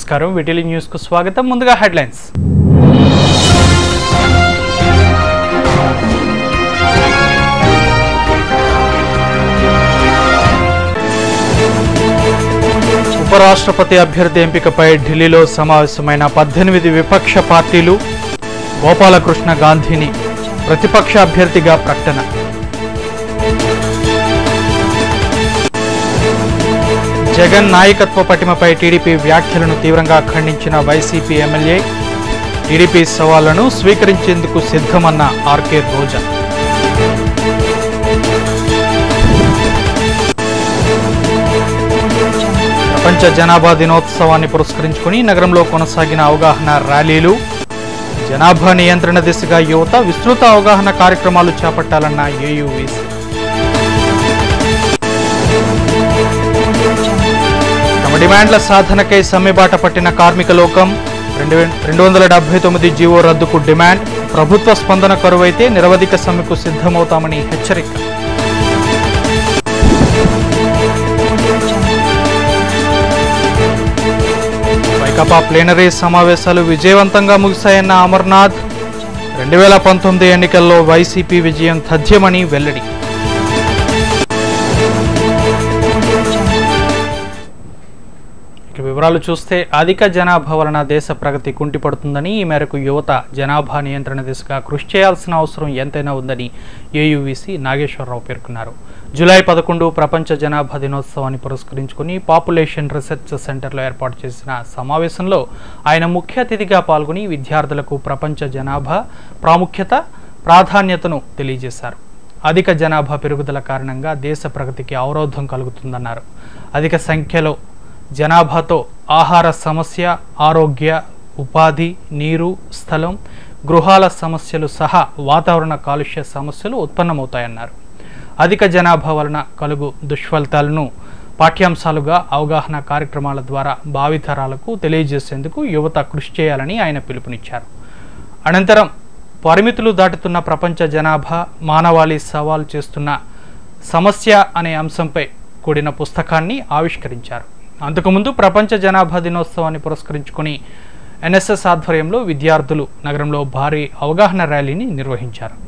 నమస్కారం విటిలి న్యూస్ కు స్వాగతం ముందుగా హెడ్లైన్స్ ఉపరాష్ట్రపతి అభ్యర్థి ఎంపికపై ఢిల్లీలో సమావేశమైన పద్దెనిమిది విపక్ష పార్టీలు గోపాలకృష్ణ గాంధీని ప్రతిపక్ష అభ్యర్థిగా ప్రకటన జగన్ నాయకత్వ పటిమపై టీడీపీ వ్యాఖ్యలను తీవ్రంగా ఖండించిన వైసీపీ ఎమ్మెల్యే టీడీపీ సవాళ్లను స్వీకరించేందుకు సిద్ధమన్న ఆర్కే రోజా ప్రపంచ జనాభా దినోత్సవాన్ని పురస్కరించుకుని నగరంలో కొనసాగిన అవగాహన ర్యాలీలు జనాభా నియంత్రణ దిశగా యువత విస్తృత అవగాహన కార్యక్రమాలు చేపట్టాలన్న ఏయువీసీ తమ డిమాండ్ల సాధనకై సమ్మెబాట పట్టిన కార్మిక లోకం రెండు వే- రెండు వందల డెబ్బై తొమ్మిది జీవో రద్దుకు డిమాండ్ ప్రభుత్వ స్పందన కరువైతే నిరవధిక సమ్మెకు సిద్ధమవుతామని హెచ్చరిక వైకాపా ప్లేనరీ సమావేశాలు విజయవంతంగా ముగిశాయన్న అమర్నాథ్ రెండు వేల పంతొమ్మిది ఎన్నికల్లో వైసీపీ విజయం తథ్యమని వెల్లడి ఇక వివరాలు చూస్తే అధిక జనాభా వలన దేశ ప్రగతి కుంటిపడుతుందని ఈ మేరకు యువత జనాభా నియంత్రణ దిశగా కృషి చేయాల్సిన అవసరం ఎంతైనా ఉందని ఏయువిసి నాగేశ్వరరావు పేర్కొన్నారు జూలై పదకొండు ప్రపంచ జనాభా దినోత్సవాన్ని పురస్కరించుకుని పాపులేషన్ రీసెర్చ్ సెంటర్లో ఏర్పాటు చేసిన సమావేశంలో ఆయన ముఖ్య అతిథిగా పాల్గొని విద్యార్థులకు ప్రపంచ జనాభా ప్రాముఖ్యత ప్రాధాన్యతను తెలియజేశారు అధిక జనాభా పెరుగుదల కారణంగా దేశ ప్రగతికి అవరోధం కలుగుతుందన్నారు అధిక సంఖ్యలో జనాభాతో ఆహార సమస్య ఆరోగ్య ఉపాధి నీరు స్థలం గృహాల సమస్యలు సహా వాతావరణ కాలుష్య సమస్యలు ఉత్పన్నమవుతాయన్నారు అధిక జనాభా వలన కలుగు దుష్ఫలితాలను పాఠ్యాంశాలుగా అవగాహన కార్యక్రమాల ద్వారా భావితరాలకు తెలియజేసేందుకు యువత కృషి చేయాలని ఆయన పిలుపునిచ్చారు అనంతరం పరిమితులు దాటుతున్న ప్రపంచ జనాభా మానవాళి సవాల్ చేస్తున్న సమస్య అనే అంశంపై కూడిన పుస్తకాన్ని ఆవిష్కరించారు అంతకుముందు ప్రపంచ జనాభా దినోత్సవాన్ని పురస్కరించుకుని ఎన్ఎస్ఎస్ ఆధ్వర్యంలో విద్యార్థులు నగరంలో భారీ అవగాహన ర్యాలీని నిర్వహించారు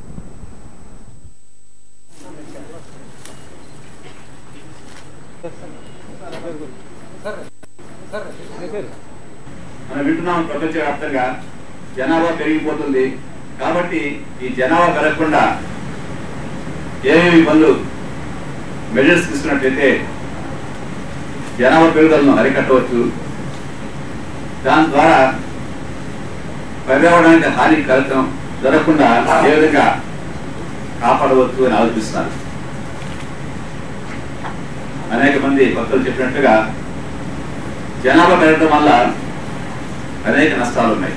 మనం వింటున్నాం ప్రపంచవ్యాప్తంగా జనాభా పెరిగిపోతుంది కాబట్టి ఈ జనాభా పెరగకుండా ఏమేమి పనులు మెజర్స్ తీసుకున్నట్లయితే జనాభా పెరుగుదలను అరికట్టవచ్చు దాని ద్వారా పర్యావరణానికి హాని కలగడం జరగకుండా ఏ విధంగా కాపాడవచ్చు అని ఆలోచిస్తున్నారు అనేక మంది భక్తులు చెప్పినట్టుగా జనాభా పెరగడం వల్ల అనేక నష్టాలు ఉన్నాయి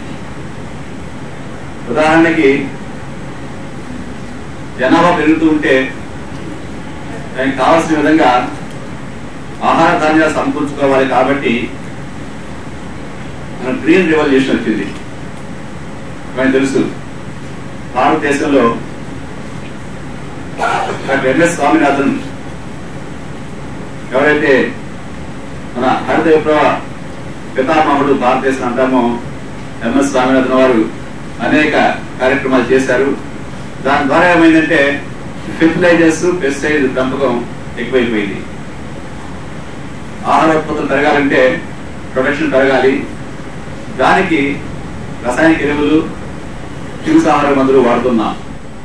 ఉదాహరణకి జనాభా పెరుగుతూ ఉంటే దానికి కావాల్సిన విధంగా ఆహార ధాన్యాలు సమకూర్చుకోవాలి కాబట్టి మన గ్రీన్ రెవల్యూషన్ వచ్చింది మనకు తెలుసు భారతదేశంలో డాక్టర్ ఎంఎస్ స్వామినాథన్ ఎవరైతే మన హరిత విప్లవ పితామహుడు భారతదేశం అంటామో ఎంఎస్ స్వామినాథన్ వారు అనేక కార్యక్రమాలు చేశారు దాని ద్వారా ఏమైందంటే ఫెర్టిలైజర్స్ పెస్టిసైడ్ పెంపకం ఎక్కువైపోయింది ఆహార ఉత్పత్తులు పెరగాలంటే ప్రొడక్షన్ పెరగాలి దానికి రసాయనిక ఎరువులు హింసాహార మందులు వాడుతున్నాం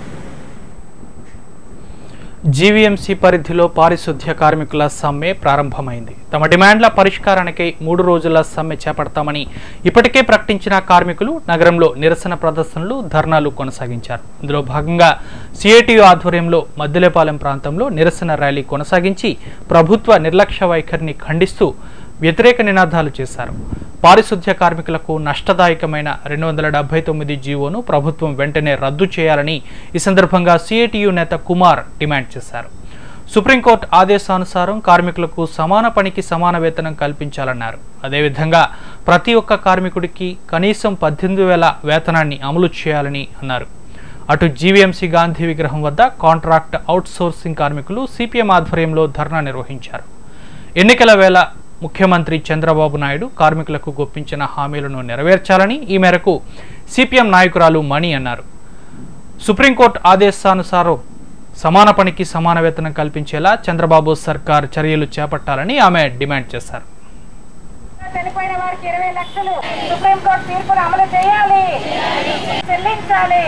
జీవీఎంసీ పరిధిలో పారిశుద్ధ్య కార్మికుల సమ్మె ప్రారంభమైంది తమ డిమాండ్ల పరిష్కారానికై మూడు రోజుల సమ్మె చేపడతామని ఇప్పటికే ప్రకటించిన కార్మికులు నగరంలో నిరసన ప్రదర్శనలు ధర్నాలు కొనసాగించారు ఇందులో భాగంగా సిఐటియు ఆధ్వర్యంలో మద్దిలేపాలెం ప్రాంతంలో నిరసన ర్యాలీ కొనసాగించి ప్రభుత్వ నిర్లక్ష్య వైఖరిని ఖండిస్తూ వ్యతిరేక నినాదాలు చేశారు పారిశుద్ధ్య కార్మికులకు నష్టదాయకమైన రెండు వందల డెబ్బై తొమ్మిది జీవోను ప్రభుత్వం వెంటనే రద్దు చేయాలని ఈ సందర్భంగా సిఐటియు నేత కుమార్ డిమాండ్ చేశారు సుప్రీంకోర్టు ఆదేశానుసారం కార్మికులకు సమాన పనికి సమాన వేతనం కల్పించాలన్నారు అదేవిధంగా ప్రతి ఒక్క కార్మికుడికి కనీసం పద్దెనిమిది వేల వేతనాన్ని అమలు చేయాలని అన్నారు అటు జీవీఎంసీ గాంధీ విగ్రహం వద్ద కాంట్రాక్ట్ అవుట్సోర్సింగ్ కార్మికులు సిపిఎం ఆధ్వర్యంలో ధర్నా నిర్వహించారు ఎన్నికల వేళ ముఖ్యమంత్రి చంద్రబాబు నాయుడు కార్మికులకు గొప్పించిన హామీలను నెరవేర్చాలని ఈ మేరకు సిపిఎం నాయకురాలు మణి అన్నారు సుప్రీంకోర్టు ఆదేశానుసారం సమాన పనికి సమాన వేతనం కల్పించేలా చంద్రబాబు సర్కార్ చర్యలు చేపట్టాలని ఆమె డిమాండ్ చేశారు చనిపోయిన వారికి ఇరవై లక్షలు సుప్రీంకోర్టు తీర్పును అమలు చేయాలి చెల్లించాలి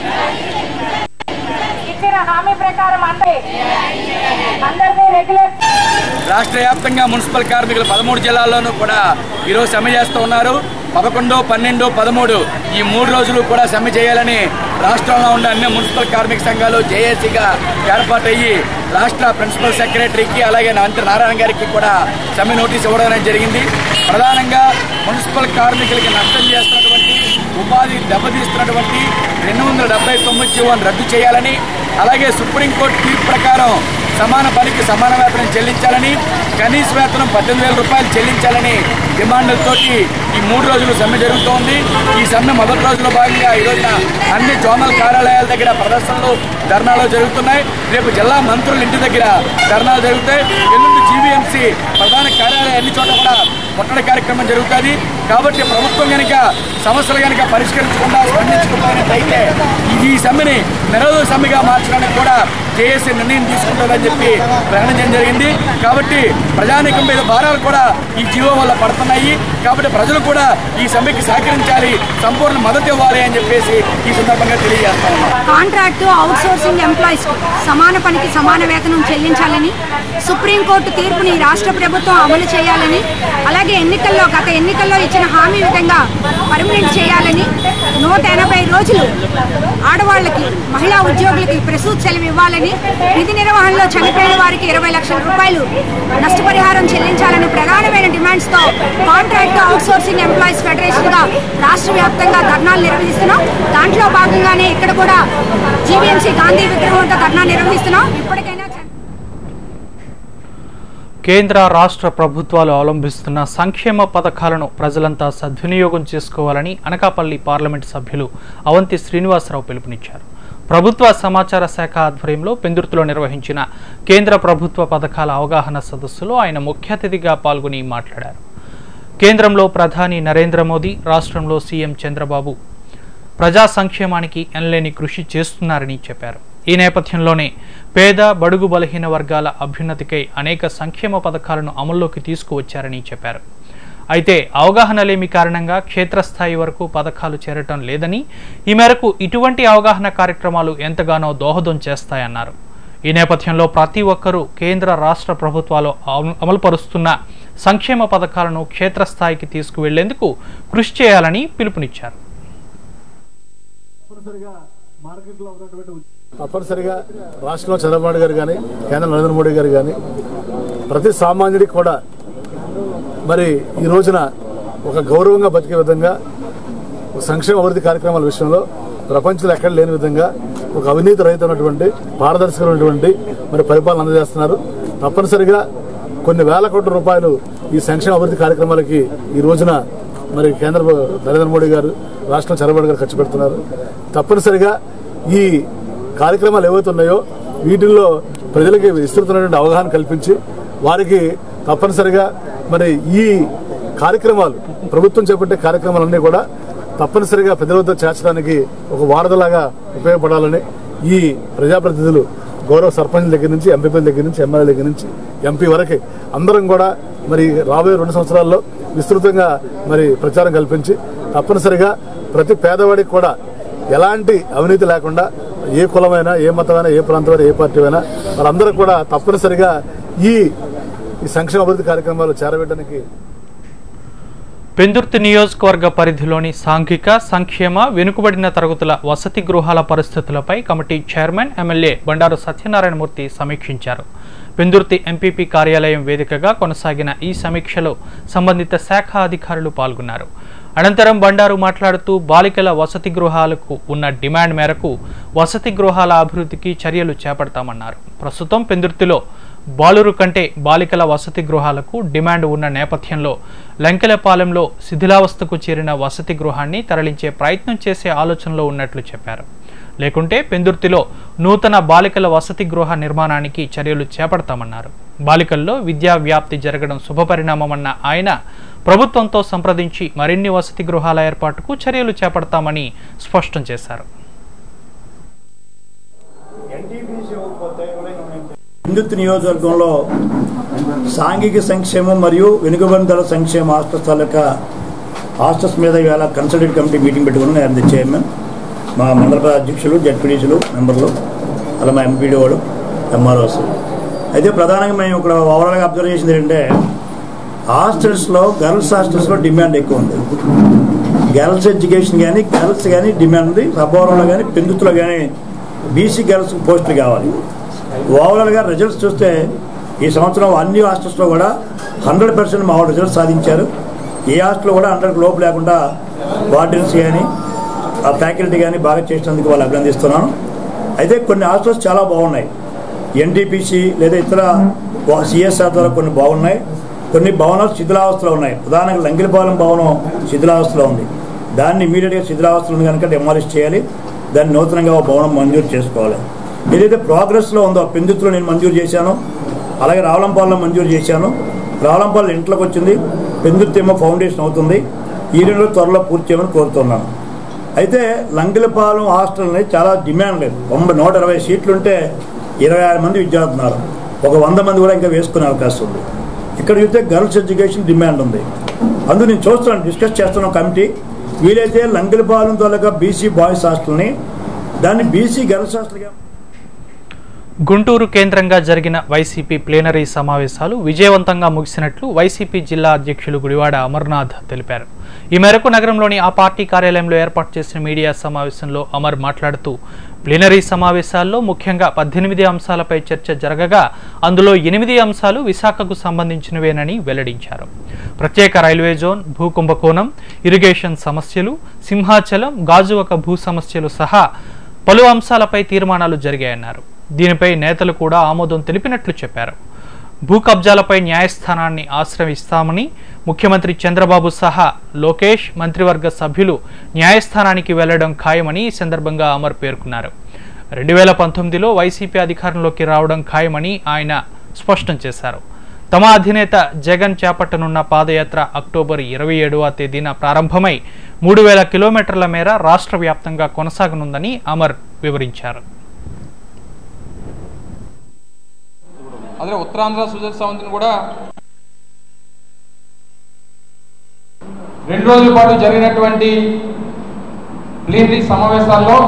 ఇచ్చిన హామీ ప్రకారం అందరి అందరినీ రెగ్యులర్ రాష్ట్ర వ్యాప్తంగా మున్సిపల్ కార్మికులు పదమూడు జిల్లాల్లోనూ కూడా ఈరోజు సమ్మె చేస్తూ ఉన్నారు పదకొండు పన్నెండు పదమూడు ఈ మూడు రోజులు కూడా సమ్మె చేయాలని రాష్ట్రంలో ఉన్న అన్ని మున్సిపల్ కార్మిక సంఘాలు జేఏసీగా ఏర్పాటయ్యి రాష్ట్ర ప్రిన్సిపల్ సెక్రటరీకి అలాగే మంత్రి నారాయణ గారికి కూడా సమ్మె నోటీస్ ఇవ్వడం అనేది జరిగింది ప్రధానంగా మున్సిపల్ కార్మికులకి నష్టం చేస్తున్నటువంటి ఉపాధి దెబ్బతీస్తున్నటువంటి రెండు వందల డెబ్బై తొమ్మిది జీవోని రద్దు చేయాలని అలాగే సుప్రీంకోర్టు తీర్పు ప్రకారం సమాన పనికి సమాన వేతనం చెల్లించాలని కనీస వేతనం పద్దెనిమిది వేల రూపాయలు చెల్లించాలని డిమాండ్లతోటి ఈ మూడు రోజులు సమ్మె జరుగుతోంది ఈ సమ్మె మొదటి రోజులో భాగంగా ఈ రోజున అన్ని జోనల్ కార్యాలయాల దగ్గర ప్రదర్శనలు ధర్నాలు జరుగుతున్నాయి రేపు జిల్లా మంత్రుల ఇంటి దగ్గర ధర్నాలు జరుగుతాయి ఎల్లుండి జీవీఎంసీ ప్రధాన కార్యాలయం అన్ని చోట్ల కూడా ముట్టడి కార్యక్రమం జరుగుతుంది కాబట్టి ప్రభుత్వం కనుక సమస్యలు కనుక పరిష్కరించకుండా స్పందించకపోయినట్లయితే ఈ సమ్మెని నిరోధక సమ్మెగా మార్చడానికి కూడా జేఏసీ నిర్ణయం తీసుకుంటుందని చెప్పి ప్రకటించడం జరిగింది కాబట్టి ప్రజానికం మీద భారాలు కూడా ఈ జీవో వల్ల పడుతున్నాయి కాబట్టి ప్రజలు కూడా ఈ సమ్మెకి సహకరించాలి సంపూర్ణ మద్దతు ఇవ్వాలి అని చెప్పేసి ఈ సందర్భంగా తెలియజేస్తా ఉన్నాం కాంట్రాక్టు అవుట్సోర్సింగ్ ఎంప్లాయీస్ సమాన పనికి సమాన వేతనం చెల్లించాలని సుప్రీంకోర్టు తీర్పుని రాష్ట్ర ప్రభుత్వం అమలు చేయాలని అలాగే ఎన్నికల్లో గత ఎన్నికల్లో ఇచ్చిన హామీ విధంగా పర్మనెంట్ చేయాలని నూట ఎనభై రోజులు ఆడవాళ్ళకి మహిళా ఉద్యోగులకి ప్రసూతి సెలవు ఇవ్వాలని విధి నిర్వహణలో చనిపోయిన వారికి ఇరవై లక్షల రూపాయలు నష్టపరిహారం చెల్లించాలని ప్రధానమైన డిమాండ్స్తో కాంట్రాక్ట్ అవుట్సోర్సింగ్ ఎంప్లాయీస్ ఫెడరేషన్గా రాష్ట్ర వ్యాప్తంగా ధర్నాలు నిర్వహిస్తున్నాం దాంట్లో భాగంగానే ఇక్కడ కూడా జీవీఎంసీ గాంధీ విగ్రహం వద్ద ధర్నా నిర్వహిస్తున్నాం ఇప్పటికైనా చ- కేంద్ర రాష్ట్ర ప్రభుత్వాలు అవలంబిస్తున్న సంక్షేమ పథకాలను ప్రజలంతా సద్వినియోగం చేసుకోవాలని అనకాపల్లి పార్లమెంట్ సభ్యులు అవంతి శ్రీనివాసరావు పిలుపునిచ్చారు ప్రభుత్వ సమాచార శాఖ ఆధ్వర్యంలో పెందుర్తిలో నిర్వహించిన కేంద్ర ప్రభుత్వ పథకాల అవగాహన సదస్సులో ఆయన ముఖ్య అతిథిగా పాల్గొని మాట్లాడారు కేంద్రంలో ప్రధాని నరేంద్ర మోదీ రాష్ట్రంలో సీఎం చంద్రబాబు ప్రజా సంక్షేమానికి ఎనలేని కృషి చేస్తున్నారని చెప్పారు ఈ నేపథ్యంలోనే పేద బడుగు బలహీన వర్గాల అభ్యున్నతికై అనేక సంక్షేమ పథకాలను అమల్లోకి తీసుకువచ్చారని చెప్పారు అయితే అవగాహన లేమి కారణంగా క్షేత్రస్థాయి వరకు పథకాలు చేరటం లేదని ఈ మేరకు ఇటువంటి అవగాహన కార్యక్రమాలు ఎంతగానో దోహదం చేస్తాయన్నారు ఈ నేపథ్యంలో ప్రతి ఒక్కరూ కేంద్ర రాష్ట్ర ప్రభుత్వాలు అమలు- అమలుపరుస్తున్న సంక్షేమ పథకాలను క్షేత్రస్థాయికి తీసుకువెళ్లేందుకు కృషి చేయాలని పిలుపునిచ్చారు తప్పనిసరిగా రాష్ట్రంలో చంద్రబాబు గారు కానీ కేంద్ర నరేంద్ర మోడీ గారు కానీ ప్రతి సామాన్యుడికి కూడా మరి ఈ రోజున ఒక గౌరవంగా బతికే విధంగా ఒక సంక్షేమ అభివృద్ధి కార్యక్రమాల విషయంలో ప్రపంచంలో ఎక్కడ లేని విధంగా ఒక అవినీతి రహితమైనటువంటి పారదర్శకమైనటువంటి మరి పరిపాలన అందజేస్తున్నారు తప్పనిసరిగా కొన్ని వేల కోట్ల రూపాయలు ఈ సంక్షేమ అభివృద్ధి కార్యక్రమాలకి ఈ రోజున మరి కేంద్ర నరేంద్ర మోడీ గారు రాష్ట్రం చంద్రబాబు గారు ఖర్చు పెడుతున్నారు తప్పనిసరిగా ఈ కార్యక్రమాలు ఏవైతే ఉన్నాయో వీటిల్లో ప్రజలకి విస్తృతమైనటువంటి అవగాహన కల్పించి వారికి తప్పనిసరిగా మరి ఈ కార్యక్రమాలు ప్రభుత్వం చేపట్టే కార్యక్రమాలన్నీ కూడా తప్పనిసరిగా ప్రజల వద్ద చేర్చడానికి ఒక వారధలాగా ఉపయోగపడాలని ఈ ప్రజాప్రతినిధులు గౌరవ సర్పంచ్ దగ్గర నుంచి ఎంపీపీల దగ్గర నుంచి ఎమ్మెల్యే దగ్గర నుంచి ఎంపీ వరకు అందరం కూడా మరి రాబోయే రెండు సంవత్సరాల్లో విస్తృతంగా మరి ప్రచారం కల్పించి తప్పనిసరిగా ప్రతి పేదవాడికి కూడా ఎలాంటి అవినీతి లేకుండా ఏ కులమైనా ఏ మతమైనా ఏ ప్రాంతమైనా ఏ పార్టీ అయినా వారందరూ కూడా తప్పనిసరిగా ఈ ఈ సంక్షేమ అభివృద్ధి కార్యక్రమాలు చేరవేయడానికి పెందుర్తి నియోజకవర్గ పరిధిలోని సాంఘిక సంక్షేమ వెనుకబడిన తరగతుల వసతి గృహాల పరిస్థితులపై committee chairman MLA Bandaru Satyanarayanamurthy సమీక్షించారు పెందుర్తి ఎంపీపీ కార్యాలయం వేదికగా కొనసాగిన ఈ సమీక్షలో సంబంధిత శాఖ అధికారులు పాల్గొన్నారు అనంతరం బండారు మాట్లాడుతూ బాలికల వసతి గృహాలకు ఉన్న డిమాండ్ మేరకు వసతి గృహాల అభివృద్ధికి చర్యలు చేపడతామన్నారు ప్రస్తుతం పెందుర్తిలో బాలురు కంటే బాలికల వసతి గృహాలకు డిమాండ్ ఉన్న నేపథ్యంలో లంకెలపాలెంలో శిథిలావస్థకు చేరిన వసతి గృహాన్ని తరలించే ప్రయత్నం చేసే ఆలోచనలో ఉన్నట్లు చెప్పారు లేకుంటే పెందుర్తిలో నూతన బాలికల వసతి గృహ నిర్మాణానికి చర్యలు చేపడతామన్నారు బాలికల్లో విద్యా వ్యాప్తి జరగడం శుభపరిణామమన్న ఆయన ప్రభుత్వంతో సంప్రదించి మరిన్ని వసతి గృహాల ఏర్పాటుకు చర్యలు చేపడతామని స్పష్టం చేశారు విద్యుత్ నియోజకవర్గంలో సాంఘిక సంక్షేమం మరియు వెనుకబడిన సంక్షేమ హాస్టల్స్ తాలూకా హాస్టల్స్ మీద ఇవాళ కన్సల్టెంట్ కమిటీ మీటింగ్ పెట్టుకుని నేను చైర్మన్ మా మండల అధ్యక్షులు జడ్పీడీసీలు మెంబర్లు అలా మా ఎంపీడీఓలు ఎంఆర్ఓస్ అయితే ప్రధానంగా మేము ఇక్కడ ఓవరాల్గా అబ్జర్వ్ చేసింది ఏంటంటే హాస్టల్స్లో గర్ల్స్ హాస్టల్స్లో డిమాండ్ ఎక్కువ ఉంది గర్ల్స్ ఎడ్యుకేషన్ కానీ గర్ల్స్ కానీ డిమాండ్ ఉంది సభవరంలో కానీ పెందుతులో కానీ బీసీ గర్ల్స్ పోస్టులు కావాలి ఓవరాల్గా రిజల్ట్స్ చూస్తే ఈ సంవత్సరం అన్ని హాస్టల్స్లో కూడా హండ్రెడ్ పర్సెంట్ మా వాళ్ళు రిజల్ట్స్ సాధించారు ఏ హాస్టల్లో కూడా హండ్రెడ్ లోపు లేకుండా వార్డెన్స్ కానీ ఆ ఫ్యాకల్టీ కానీ బాగా చేసినందుకు వాళ్ళు అభినందిస్తున్నాను అయితే కొన్ని హాస్టల్స్ చాలా బాగున్నాయి ఎన్టీపీసీ లేదా ఇతర సిఎస్ఆర్ ద్వారా కొన్ని బాగున్నాయి కొన్ని భవనాలు శిథిలావస్థలో ఉన్నాయి ప్రధానంగా లంకిలపాలెం భవనం శిథిలావస్థలో ఉంది దాన్ని ఇమీడియట్గా శిథిలావస్థలో ఉంది కనుక డెమాలిష్ చేయాలి దాన్ని నూతనంగా ఒక భవనం మంజూరు చేసుకోవాలి ఏదైతే ప్రోగ్రెస్లో ఉందో పెందుతులో నేను మంజూరు చేశాను అలాగే రావలంపాలలో మంజూరు చేశాను రావలంపాల ఇంట్లోకి వచ్చింది పెందుర్తి ఏమో ఫౌండేషన్ అవుతుంది ఈ రెండు త్వరలో పూర్తి చేయమని కోరుతున్నాను అయితే లంగిలపాలెం హాస్టల్ని చాలా డిమాండ్ లేదు తొంభై నూట ఇరవై సీట్లు ఉంటే ఇరవై ఆరు మంది విద్యార్థులు ఉన్నారు ఒక వంద మంది కూడా ఇంకా వేసుకునే అవకాశం ఉంది ఇక్కడ చూస్తే గర్ల్స్ ఎడ్యుకేషన్ డిమాండ్ ఉంది అందుకు నేను చూస్తున్నాను డిస్కస్ చేస్తున్న కమిటీ వీలైతే లంగిలపాలెం తొలగా బీసీ బాయ్స్ హాస్టల్ని దాన్ని బీసీ గర్ల్స్ హాస్టల్గా గుంటూరు కేంద్రంగా జరిగిన వైసీపీ ప్లేనరీ సమావేశాలు విజయవంతంగా ముగిసినట్లు వైసీపీ జిల్లా అధ్యక్షులు గుడివాడ అమర్నాథ్ తెలిపారు ఈ మేరకు నగరంలోని ఆ పార్టీ కార్యాలయంలో ఏర్పాటు చేసిన మీడియా సమావేశంలో అమర్ మాట్లాడుతూ ప్లీనరీ సమావేశాల్లో ముఖ్యంగా పద్దెనిమిది అంశాలపై చర్చ జరగగా అందులో ఎనిమిది అంశాలు విశాఖకు సంబంధించినవేనని వెల్లడించారు ప్రత్యేక రైల్వే జోన్ భూ కుంభకోణం ఇరిగేషన్ సమస్యలు సింహాచలం గాజువక భూ సమస్యలు సహా పలు అంశాలపై తీర్మానాలు జరిగాయన్నారు దీనిపై నేతలు కూడా ఆమోదం తెలిపినట్లు చెప్పారు భూ కబ్జాలపై న్యాయస్థానాన్ని ఆశ్రయిస్తామని ముఖ్యమంత్రి చంద్రబాబు సహా లోకేష్ మంత్రివర్గ సభ్యులు న్యాయస్థానానికి వెళ్లడం ఖాయమని ఈ సందర్భంగా అమర్ పేర్కొన్నారు రెండు వేల పంతొమ్మిదిలో వైసీపీ అధికారంలోకి రావడం ఖాయమని ఆయన స్పష్టం చేశారు తమ అధినేత జగన్ చేపట్టనున్న పాదయాత్ర అక్టోబర్ ఇరవై ఏడవ తేదీన ప్రారంభమై మూడు వేల కిలోమీటర్ల మేర రాష్ట్ర వ్యాప్తంగా కొనసాగనుందని అమర్ వివరించారు అదే ఉత్తరాంధ్ర సుజల సమితిని కూడా రెండు రోజుల పాటు జరిగినటువంటి ప్లీనరీ సమావేశాల్లో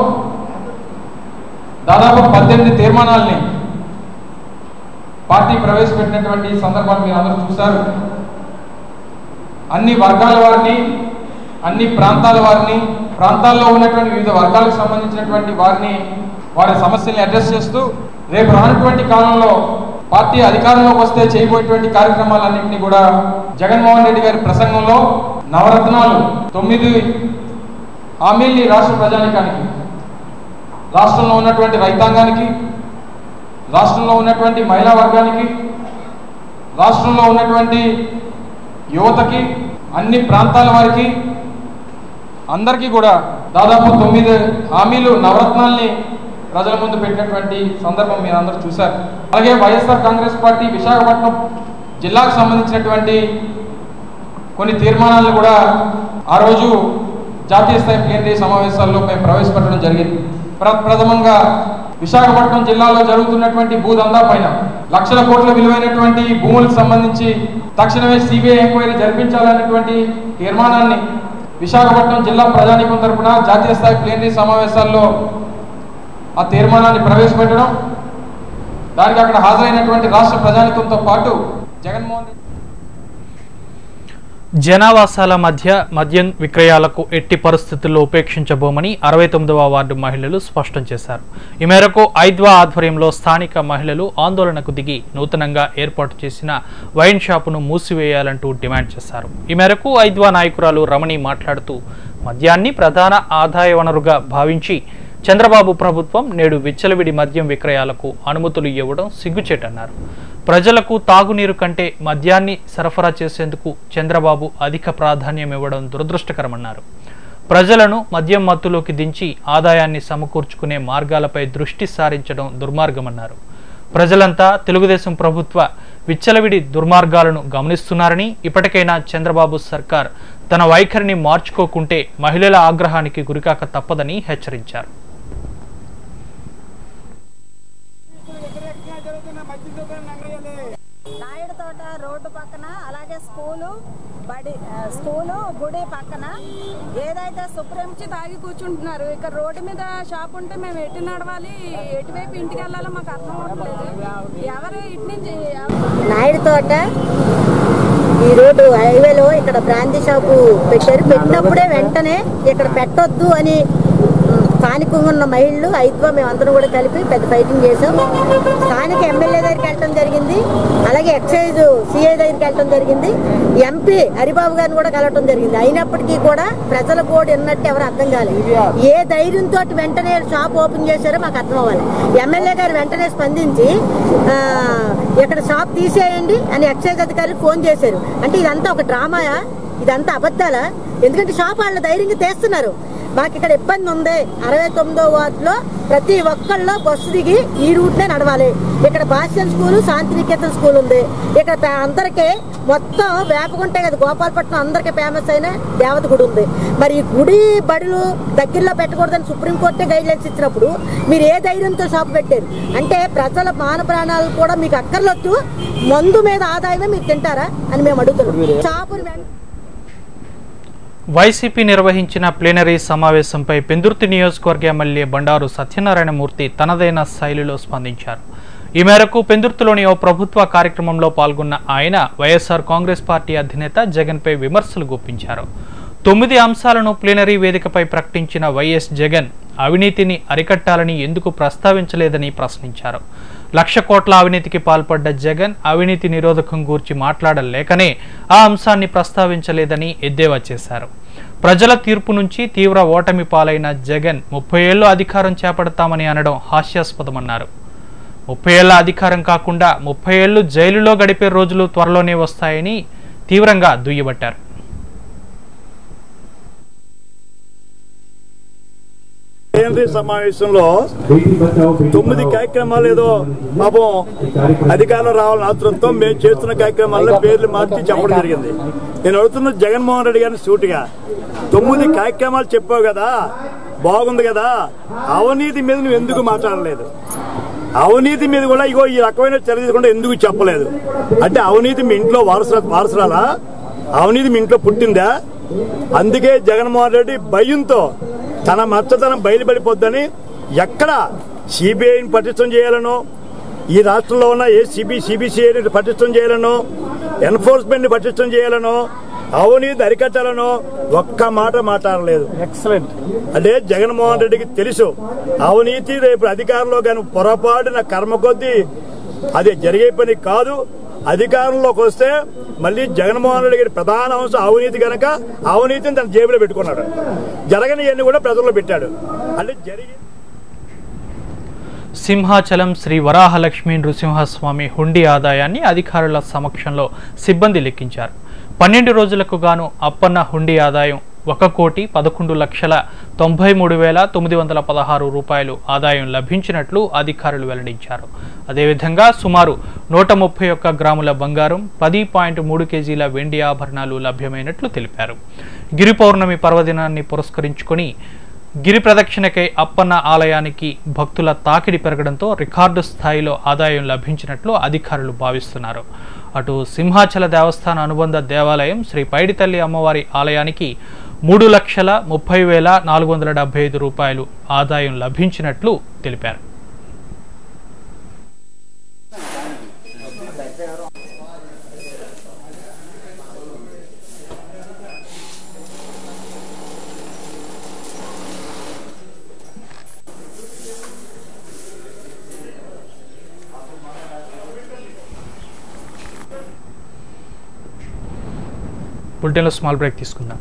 దాదాపు పద్దెనిమిది తీర్మానాలని పార్టీ ప్రవేశపెట్టినటువంటి సందర్భాన్ని మీరు అందరూ చూశారు అన్ని వర్గాల వారిని అన్ని ప్రాంతాల వారిని ప్రాంతాల్లో ఉన్నటువంటి వివిధ వర్గాలకు సంబంధించినటువంటి వారిని వారి సమస్యల్ని అడ్రస్ చేస్తూ రేపు రానటువంటి కాలంలో పార్టీ అధికారంలోకి వస్తే చేయబోయేటువంటి కార్యక్రమాలన్నింటినీ కూడా జగన్మోహన్ రెడ్డి గారి ప్రసంగంలో నవరత్నాలు తొమ్మిది హామీల్ని రాష్ట్ర ప్రజానికానికి రాష్ట్రంలో ఉన్నటువంటి రైతాంగానికి రాష్ట్రంలో ఉన్నటువంటి మహిళా వర్గానికి రాష్ట్రంలో ఉన్నటువంటి యువతకి అన్ని ప్రాంతాల వారికి అందరికీ కూడా దాదాపు తొమ్మిది హామీలు నవరత్నాల్ని ప్రజల ముందు పెట్టినటువంటి సందర్భం మీరు అందరూ చూశారు అలాగే వైఎస్ఆర్ కాంగ్రెస్ పార్టీ విశాఖపట్నం జిల్లాకు సంబంధించినటువంటి కొన్ని తీర్మానాలను కూడా ఆ రోజు జాతీయ స్థాయి ప్లీనరీ సమావేశాల్లో మేము ప్రవేశపెట్టడం జరిగింది ప్రప్రథమంగా విశాఖపట్నం జిల్లాలో జరుగుతున్నటువంటి భూదందా పైన లక్షల కోట్ల విలువైనటువంటి భూములకు సంబంధించి తక్షణమే సిబిఐ ఎంక్వైరీ జరిపించాలనేటువంటి తీర్మానాన్ని విశాఖపట్నం జిల్లా ప్రజానీకం తరపున జాతీయ స్థాయి ప్లీనరీ సమావేశాల్లో ఆ తీర్మానాన్ని ప్రవేశపెట్టడం దానికి అక్కడ హాజరైనటువంటి రాష్ట్ర ప్రజానికంతో పాటు జగన్మోహన్ రెడ్డి జనావాసాల మధ్య మద్యం విక్రయాలకు ఎట్టి పరిస్థితుల్లో ఉపేక్షించబోమని అరవై తొమ్మిదవ వార్డు మహిళలు స్పష్టం చేశారు ఈ మేరకు ఐద్వా ఆధ్వర్యంలో స్థానిక మహిళలు ఆందోళనకు దిగి నూతనంగా ఏర్పాటు చేసిన వైన్ షాపును మూసివేయాలంటూ డిమాండ్ చేశారు ఈ మేరకు ఐద్వా నాయకురాలు రమణి మాట్లాడుతూ మద్యాన్ని ప్రధాన ఆదాయ వనరుగా భావించి చంద్రబాబు ప్రభుత్వం నేడు విచ్చలవిడి మద్యం విక్రయాలకు అనుమతులు ఇవ్వడం సిగ్గుచేటన్నారు ప్రజలకు తాగునీరు కంటే మద్యాన్ని సరఫరా చేసేందుకు చంద్రబాబు అధిక ప్రాధాన్యం ఇవ్వడం దురదృష్టకరమన్నారు ప్రజలను మద్యం మత్తులోకి దించి ఆదాయాన్ని సమకూర్చుకునే మార్గాలపై దృష్టి సారించడం దుర్మార్గమన్నారు ప్రజలంతా తెలుగుదేశం ప్రభుత్వ విచ్చలవిడి దుర్మార్గాలను గమనిస్తున్నారని ఇప్పటికైనా చంద్రబాబు సర్కార్ తన వైఖరిని మార్చుకోకుంటే మహిళల ఆగ్రహానికి గురికాక తప్పదని హెచ్చరించారు నాయుడు తోట రోడ్డు పక్కన అలాగే స్కూలు బడి ఆ, స్కూలు గుడి పక్కన ఏదైతే సుప్రీం నుంచి తాగి కూర్చుంటున్నారు ఇక్కడ రోడ్డు మీద షాప్ ఉంటే మేము ఎటు నడవాలి ఎటువైపు ఇంటికి వెళ్ళాలో మాకు అర్థం అవ్వట్లేదు ఎవరు ఇటు నుంచి నాయుడు తోట ఈ రోడ్డు హైవేలో ఇక్కడ బ్రాంతి షాపు పెట్టారు పెట్టినప్పుడే వెంటనే ఇక్కడ పెట్టొద్దు అని ఉమ్, స్థానికంగా ఉన్న మహిళలు ఐదుగా మేమందరం కూడా కలిపి పెద్ద ఫైటింగ్ చేసాం స్థానిక ఎమ్మెల్యే దగ్గరికి వెళ్ళడం జరిగింది అలాగే ఎక్సైజ్ సిఐ దగ్గరికి వెళ్ళడం జరిగింది ఎంపీ హరిబాబు గారిని కూడా కలవటం జరిగింది అయినప్పటికీ కూడా ప్రజల కూడా విన్నట్టు ఎవరు అర్థం కాలేదు ఏ ధైర్యంతో వెంటనే షాప్ ఓపెన్ చేశారో మాకు అర్థం అవ్వాలి ఎమ్మెల్యే గారు వెంటనే స్పందించి ఆ, ఇక్కడ షాప్ తీసేయండి అని ఎక్సైజ్ అధికారులు ఫోన్ చేశారు అంటే ఇదంతా ఒక డ్రామాయా ఇదంతా అబద్ధాలా ఎందుకంటే షాప్ వాళ్ళు ధైర్యంగా తీస్తున్నారు మాకు ఇక్కడ ఇబ్బంది ఉంది అరవై తొమ్మిదో వార్డులో ప్రతి ఒక్కళ్ళు బస్సు దిగి ఈ రూట్నే నడవాలి ఇక్కడ భాష్యం స్కూల్ శాంతినికేతన్ స్కూల్ ఉంది ఇక్కడ ప- అందరికీ మొత్తం వేపకుంటే కదా గోపాలపట్నం అందరికీ ఫేమస్ అయిన దేవత గుడి ఉంది మరి ఈ గుడి బడులు దగ్గరలో పెట్టకూడదని సుప్రీంకోర్టే గైడ్ లైన్స్ ఇచ్చినప్పుడు మీరు ఏ ధైర్యంతో షాప్ పెట్టారు అంటే ప్రజల మాన ప్రాణాలు కూడా మీకు అక్కర్లొద్దు మందు మీద ఆదాయమే మీరు తింటారా అని మేము అడుగుతున్నాం షాపుని వెంట వైసీపీ నిర్వహించిన ప్లీనరీ సమావేశంపై పెందుర్తి నియోజకవర్గ ఎమ్మెల్యే బండారు సత్యనారాయణమూర్తి తనదైన శైలిలో స్పందించారు ఈ మేరకు పెందుర్తిలోని ఓ ప్రభుత్వ కార్యక్రమంలో పాల్గొన్న ఆయన వైఎస్ఆర్ కాంగ్రెస్ పార్టీ అధినేత జగన్పై విమర్శలు గుప్పించారు తొమ్మిది అంశాలను ప్లీనరీ వేదికపై ప్రకటించిన వైఎస్ జగన్ అవినీతిని అరికట్టాలని ఎందుకు ప్రస్తావించలేదని ప్రశ్నించారు లక్ష కోట్ల అవినీతికి పాల్పడ్డ జగన్ అవినీతి నిరోధకం గూర్చి మాట్లాడలేకనే ఆ అంశాన్ని ప్రస్తావించలేదని ఎద్దేవా చేశారు ప్రజల తీర్పు నుంచి తీవ్ర ఓటమి పాలైన జగన్ ముప్పై ఏళ్ళు అధికారం చేపడతామని అనడం హాస్యాస్పదమన్నారు ముప్పై ఏళ్ల అధికారం కాకుండా ముప్పై ఏళ్లు జైలులో గడిపే రోజులు త్వరలోనే వస్తాయని తీవ్రంగా దుయ్యబట్టారు కేంద్రీయ సమావేశంలో తొమ్మిది కార్యక్రమాలు ఏదో పాపం అధికారులు రావాలని ఆతృత్వం మేము చేస్తున్న కార్యక్రమాల్లో పేర్లు మార్చి చెప్పడం జరిగింది నేను అడుగుతున్న జగన్మోహన్ రెడ్డి గారిని సూటిగా తొమ్మిది కార్యక్రమాలు చెప్పావు కదా బాగుంది కదా అవినీతి మీద నువ్వు ఎందుకు మాట్లాడలేదు అవినీతి మీద కూడా ఇగో ఈ రకమైన చర్య తీసుకుంటే ఎందుకు చెప్పలేదు అంటే అవినీతి మీ ఇంట్లో వారసు వారసురాలా అవినీతి మీ ఇంట్లో పుట్టిందా అందుకే జగన్మోహన్ రెడ్డి భయంతో తన మచ్చతనం బయలుపడిపోద్దని ఎక్కడ సిబిఐని పటిష్టం చేయాలనో ఈ రాష్ట్రంలో ఉన్న ఏ సిబి సిబిసిఐని పటిష్టం చేయాలనో ఎన్ఫోర్స్మెంట్ ని పటిష్టం చేయాలనో అవినీతి అరికట్టాలనో ఒక్క మాట మాట్లాడలేదు ఎక్సలెంట్ అంటే జగన్మోహన్ రెడ్డికి తెలుసు అవినీతి రేపు అధికారంలో కానీ పొరపాటున కర్మ కొద్దీ అది జరిగే పని కాదు అధికారంలోకి వస్తే మళ్ళీ జగన్మోహన్ రెడ్డి గారి ప్రధాన అంశం అవినీతి గనక అవినీతిని తన జేబులో పెట్టుకున్నాడు జరగని ఇవన్నీ కూడా ప్రజల్లో పెట్టాడు అంటే జరిగి సింహాచలం శ్రీ వరాహలక్ష్మీ నృసింహస్వామి హుండీ ఆదాయాన్ని అధికారుల సమక్షంలో సిబ్బంది లెక్కించారు పన్నెండు రోజులకు గాను అప్పన్న హుండీ ఆదాయం ఒక కోటి పదకొండు లక్షల తొంభై మూడు వేల తొమ్మిది వందల పదహారు రూపాయలు ఆదాయం లభించినట్లు అధికారులు వెల్లడించారు అదేవిధంగా సుమారు నూట ముప్పై ఒక్క గ్రాముల బంగారం పది పాయింట్ మూడు కేజీల వెండి ఆభరణాలు లభ్యమైనట్లు తెలిపారు గిరి పౌర్ణమి పర్వదినాన్ని పురస్కరించుకొని గిరి ప్రదక్షిణకై అప్పన్న ఆలయానికి భక్తుల తాకిడి పెరగడంతో రికార్డు స్థాయిలో ఆదాయం లభించినట్లు అధికారులు భావిస్తున్నారు అటు సింహాచల దేవస్థాన అనుబంధ దేవాలయం శ్రీ పైడితల్లి అమ్మవారి ఆలయానికి మూడు లక్షల ముప్పై వేల నాలుగు వందల డెబ్బై ఐదు రూపాయలు ఆదాయం లభించినట్లు తెలిపారు బులెటిన్లో స్మాల్ బ్రేక్ తీసుకుందాం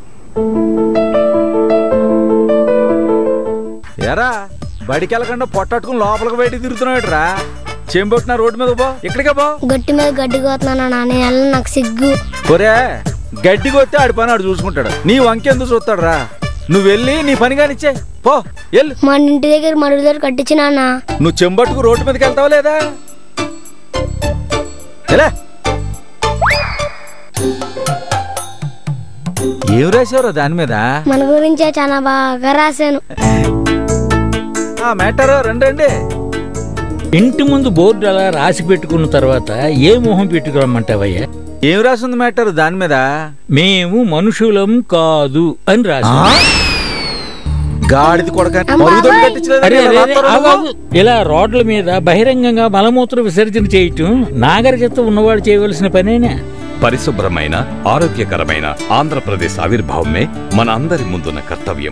ఎరా బడికి వెళ్ళకుండా పొట్టట్టుకుని లోపలికి బయటికి తిరుగుతున్నావుట్రా చెంబొట్టిన రోడ్డు మీద పో ఇక్కడికే పో గట్టి మీద గడ్డి కోతున్నాను నాన్న వెళ్ళ నాకు సిగ్గు ఒరే గడ్డి కొస్తే ఆడి పని ఆడు చూసుకుంటాడు నీ వంకెందుకు చూస్తాడు రా నువ్వు వెళ్ళి నీ పని కానిచ్చే పో వెళ్ళు మన ఇంటి దగ్గర మరుగు దగ్గర కట్టించి నాన్న నువ్వు చెంబట్టుకు రోడ్డు మీదకి వెళ్తావా లేదా ఎలా ఏం రాశావురా దాని మీద మన గురించే చాలా బాగా రాశాను ఆ మ్యాటర్ రండి రండి ఇంటి ముందు బోర్డు అలా రాసి పెట్టుకున్న తర్వాత ఏ మొహం పెట్టుకురమ్మంటావయ్యా ఏం రాసింది మ్యాటర్ దాని మీద మేము మనుషులం కాదు అని రాసి గాడిది కొడక మరుగుదొడ్డి అరే, అరే, అరే, ఆగు, ఆగు. ఇలా రోడ్ల మీద బహిరంగంగా మలమూత్ర విసర్జన చేయటం నాగరికత ఉన్నవాడు చేయవలసిన పనేనా పరిశుభ్రమైన ఆరోగ్యకరమైన ఆంధ్రప్రదేశ్ ఆవిర్భావమే మన అందరి ముందున్న కర్తవ్యం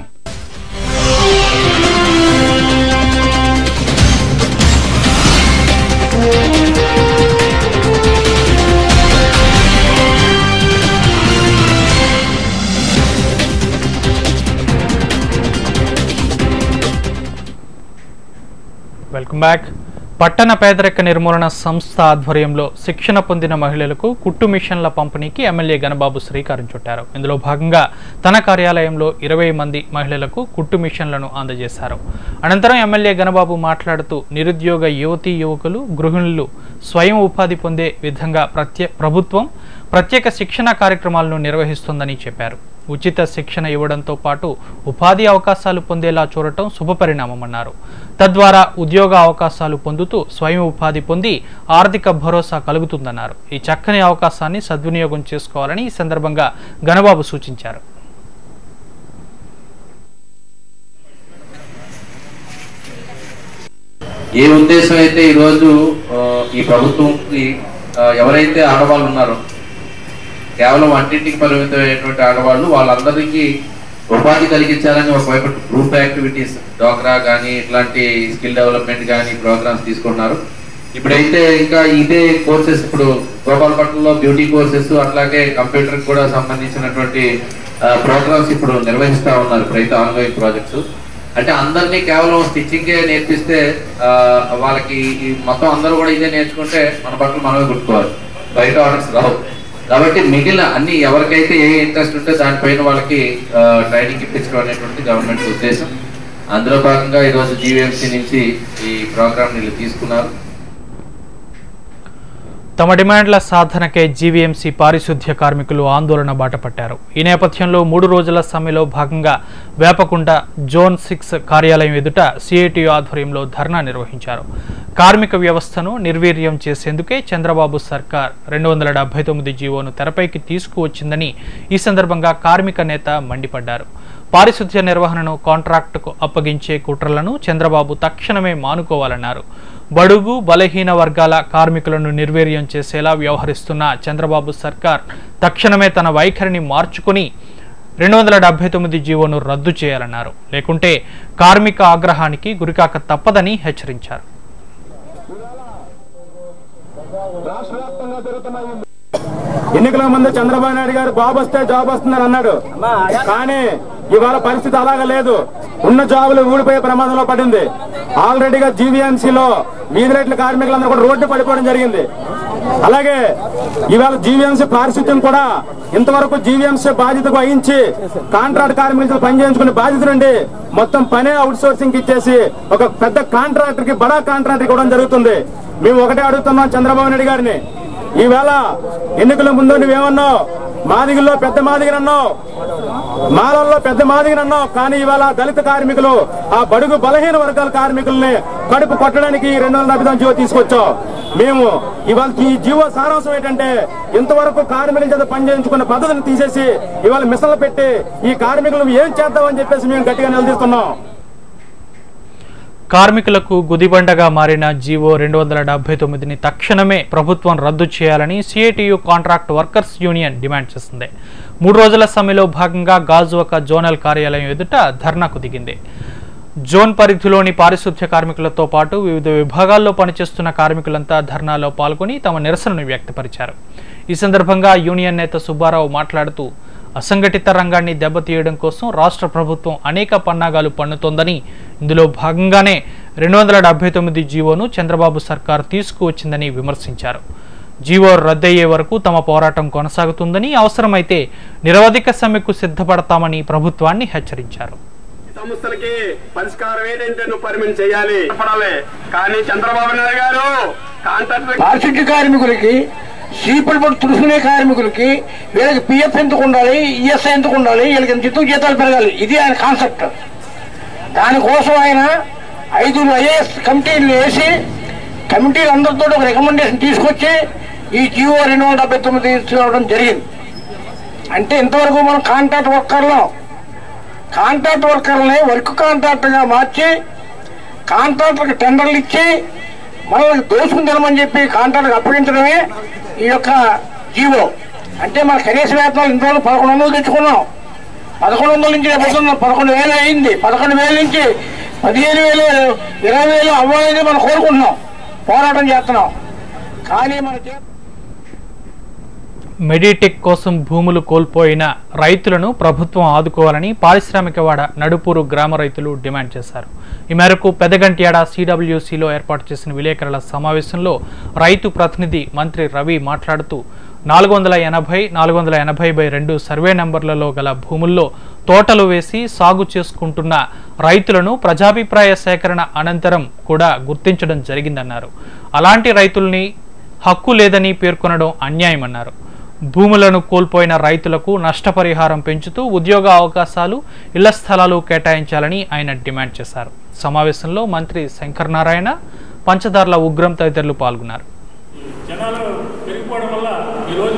వెల్కమ్ బ్యాక్ పట్టణ పేదరిక నిర్మూలన సంస్థ ఆధ్వర్యంలో శిక్షణ పొందిన మహిళలకు కుట్టు మిషన్ల పంపిణీకి ఎమ్మెల్యే గణబాబు శ్రీకారం చుట్టారు ఇందులో భాగంగా తన కార్యాలయంలో ఇరవై మంది మహిళలకు కుట్టు మిషన్లను అందజేశారు అనంతరం ఎమ్మెల్యే గణబాబు మాట్లాడుతూ నిరుద్యోగ యువతీ యువకులు గృహిణులు స్వయం ఉపాధి పొందే విధంగా ప్రత్యే ప్రభుత్వం ప్రత్యేక శిక్షణ కార్యక్రమాలను నిర్వహిస్తోందని చెప్పారు ఉచిత శిక్షణ ఇవ్వడంతో పాటు ఉపాధి అవకాశాలు పొందేలా చూడటం శుభపరిణామమన్నారు తద్వారా ఉద్యోగ అవకాశాలు పొందుతూ స్వయం ఉపాధి పొంది ఆర్థిక భరోసా కలుగుతుందన్నారు ఈ చక్కని అవకాశాన్ని సద్వినియోగం చేసుకోవాలని ఈ సందర్భంగా గణబాబు సూచించారు ఏ ఉద్దేశం అయితే ఈరోజు ఆ, ఈ ప్రభుత్వంకి ఆ, ఎవరైతే ఆడవాళ్ళు ఉన్నారో కేవలం వంటింటికి పరిమితమైనటువంటి ఆడవాళ్ళు వాళ్ళందరికీ ఉపాధి కలిగించాలని ఒకవైపు గ్రూప్ యాక్టివిటీస్ డోక్రా కానీ ఇట్లాంటి స్కిల్ డెవలప్మెంట్ కానీ ప్రోగ్రామ్స్ తీసుకున్నారు ఇప్పుడైతే ఇంకా ఇదే కోర్సెస్ ఇప్పుడు గోపాలపట్నంలో బ్యూటీ కోర్సెస్ అట్లాగే కంప్యూటర్ కూడా సంబంధించినటువంటి ప్రోగ్రామ్స్ ఇప్పుడు నిర్వహిస్తా ఉన్నారు ఇప్పుడైతే ఆన్గోయింగ్ ప్రాజెక్ట్స్ అంటే అందరినీ కేవలం స్టిచ్చింగే నేర్పిస్తే ఆ, వాళ్ళకి ఈ మొత్తం అందరూ కూడా ఇదే నేర్చుకుంటే మన బట్టలు మనమే కుట్టుకోవాలి బయట ఆర్డర్స్ రావు కాబట్టి మిగిలిన అన్ని ఎవరికైతే ఏ ఇంట్రెస్ట్ ఉంటే దానిపైన వాళ్ళకి ఆ, ట్రైనింగ్ ఇప్పించడం అనేటువంటి గవర్నమెంట్ ఉద్దేశం అందులో భాగంగా ఈరోజు జీవీఎంసీ నుంచి ఈ ప్రోగ్రామ్ వీళ్ళు తీసుకున్నారు తమ డిమాండ్ల సాధనకే జీవీఎంసీ పారిశుద్ధ్య కార్మికులు ఆందోళన బాటపట్టారు ఈ నేపథ్యంలో మూడు రోజుల సమ్మెలో భాగంగా వేపకుంట జోన్ సిక్స్ కార్యాలయం ఎదుట సిఐటియు ఆధ్వర్యంలో ధర్నా నిర్వహించారు కార్మిక వ్యవస్థను నిర్వీర్యం చేసేందుకే చంద్రబాబు సర్కార్ రెండు వందల డెబ్బై తొమ్మిది జీవోను తెరపైకి తీసుకువచ్చిందని ఈ సందర్భంగా కార్మిక నేత మండిపడ్డారు పారిశుద్ధ్య నిర్వహణను కాంట్రాక్టుకు అప్పగించే కుట్రలను చంద్రబాబు తక్షణమే మానుకోవాలన్నారు బడుగు బలహీన వర్గాల కార్మికులను నిర్వీర్యం చేసేలా వ్యవహరిస్తున్న చంద్రబాబు సర్కార్ తక్షణమే తన వైఖరిని మార్చుకుని రెండు వందల డెబ్బై తొమ్మిది జీవోను రద్దు చేయాలన్నారు లేకుంటే కార్మిక ఆగ్రహానికి గురికాక తప్పదని హెచ్చరించారు ఎన్నికల ముందు చంద్రబాబు నాయుడు గారు బాబు వస్తే జాబ్ వస్తుందని అన్నాడు కానీ ఇవాళ పరిస్థితి అలాగా లేదు ఉన్న జాబులు ఊడిపోయే ప్రమాదంలో పడింది ఆల్రెడీగా జీవీఎంసీలో వీధి రేట్ల కార్మికులందరూ కూడా రోడ్డు పడిపోవడం జరిగింది అలాగే ఇవాళ జీవీఎంసీ పారిశుద్ధ్యం కూడా ఇంతవరకు జీవీఎంసీ బాధ్యత వహించి కాంట్రాక్ట్ కార్మికులు పనిచేయించుకునే బాధ్యత నుండి మొత్తం పనే అవుట్ సోర్సింగ్ ఇచ్చేసి ఒక పెద్ద కాంట్రాక్టర్ కి బడా కాంట్రాక్టర్ ఇవ్వడం జరుగుతుంది మేము ఒకటే అడుగుతున్నాం చంద్రబాబు నాయుడు గారిని ఈవేళ ఎన్నికల ముందు నువ్వేమన్నావు మాదిగల్లో పెద్ద మాదిగనన్నావు మాలల్లో పెద్ద మాదిగనన్నావు కానీ ఇవాళ దళిత కార్మికులు ఆ బడుగు బలహీన వర్గాల కార్మికుల్ని కడుపు కొట్టడానికి ఈ రెండు వందల నలభై జీవో తీసుకొచ్చావు మేము ఇవాళ ఈ జీవో సారాంశం ఏంటంటే ఇంతవరకు కార్మికుల చేత పనిచేయించుకున్న పద్ధతిని తీసేసి ఇవాళ మిషన్లు పెట్టి ఈ కార్మికులు ఏం చేద్దామని చెప్పేసి మేము గట్టిగా నిలదీస్తున్నాం కార్మికులకు గుదిబండగా మారిన జీవో రెండు వందల డెబ్బై తొమ్మిదిని తక్షణమే ప్రభుత్వం రద్దు చేయాలని CITU contract workers union demand చేసింది మూడు రోజుల సమ్మెలో భాగంగా గాజువక జోనల్ కార్యాలయం ఎదుట ధర్నాకు దిగింది జోన్ పరిధిలోని పారిశుద్ధ్య కార్మికులతో పాటు వివిధ విభాగాల్లో పనిచేస్తున్న కార్మికులంతా ధర్నాలో పాల్గొని తమ నిరసనను వ్యక్తపరిచారు ఈ సందర్భంగా యూనియన్ నేత సుబ్బారావు మాట్లాడుతూ అసంఘటిత రంగాన్ని దెబ్బతీయడం కోసం రాష్ట్ర ప్రభుత్వం అనేక పన్నాగాలు పన్నుతోందని ఇందులో భాగంగానే రెండు వందల డెబ్బై తొమ్మిది జీవోను చంద్రబాబు సర్కార్ తీసుకువచ్చిందని విమర్శించారు జీవో రద్దయ్యే వరకు తమ పోరాటం కొనసాగుతుందని అవసరమైతే నిరవధిక సమ్మెకు సిద్ధపడతామని ప్రభుత్వాన్ని హెచ్చరించారు సమస్యలకి పరిష్కారం ఏంటంటే నువ్వు పర్మిట్ చేయాలి పడాలి కానీ చంద్రబాబు నాయుడు గారు కాంట్రాక్టర్ పారిశుద్ధ్య కార్మికులకి చీపులు పట్టు తుడుచుకునే కార్మికులకి వీళ్ళకి పిఎఫ్ ఎందుకు ఉండాలి ఈఎస్ఐ ఎందుకు ఉండాలి వీళ్ళకి ఎందుకు జీతాలు పెరగాలి ఇది ఆయన కాన్సెప్ట్ దానికోసం ఆయన ఐదు ఐఏఎస్ కమిటీలు వేసి కమిటీలు అందరితో ఒక రికమెండేషన్ తీసుకొచ్చి ఈ జీవో రెండు వందల డెబ్బై తొమ్మిది తీసుకురావడం జరిగింది అంటే ఇంతవరకు మనం కాంట్రాక్ట్ వర్కర్లో కాంట్రాక్ట్ వర్కర్ని వర్క్ కాంట్రాక్ట్గా మార్చి కాంట్రాక్టర్కి టెండర్లు ఇచ్చి మనల్ని దోసుకుని తినమని చెప్పి కాంట్రాక్ట్కి అప్పగించడమే ఈ యొక్క జీవో అంటే మన కనీస వేతనాలు ఇంతవరకు పదకొండు వందలు తెచ్చుకున్నాం పదకొండు వందల నుంచి రేపు పదకొండు వేలు అయింది పదకొండు వేల నుంచి పదిహేను వేలు ఇరవై వేలు అవ్వాలని మనం కోరుకుంటున్నాం పోరాటం చేస్తున్నాం కానీ మన చే- మెడిటెక్ కోసం భూములు కోల్పోయిన రైతులను ప్రభుత్వం ఆదుకోవాలని పారిశ్రామికవాడ నడుపూరు గ్రామ రైతులు డిమాండ్ చేశారు ఈ మేరకు పెదగంట్యాడ సిడబ్ల్యూసిలో ఏర్పాటు చేసిన విలేకరుల సమావేశంలో రైతు ప్రతినిధి మంత్రి రవి మాట్లాడుతూ నాలుగు వందల ఎనభై నాలుగు వందల ఎనభై బై రెండు సర్వే నంబర్లలో గల భూముల్లో తోటలు వేసి సాగు చేసుకుంటున్న రైతులను ప్రజాభిప్రాయ సేకరణ అనంతరం కూడా గుర్తించడం జరిగిందన్నారు అలాంటి రైతుల్ని హక్కు లేదని పేర్కొనడం అన్యాయమన్నారు భూములను కోల్పోయిన రైతులకు నష్టపరిహారం పెంచుతూ ఉద్యోగ అవకాశాలు ఇళ్ల స్థలాలు కేటాయించాలని ఆయన డిమాండ్ చేశారు సమావేశంలో మంత్రి శంకర్ నారాయణ పంచదార్ల ఉగ్రం తదితరులు పాల్గొన్నారు జనాలు పెరిగిపోవడం వల్ల ఈరోజు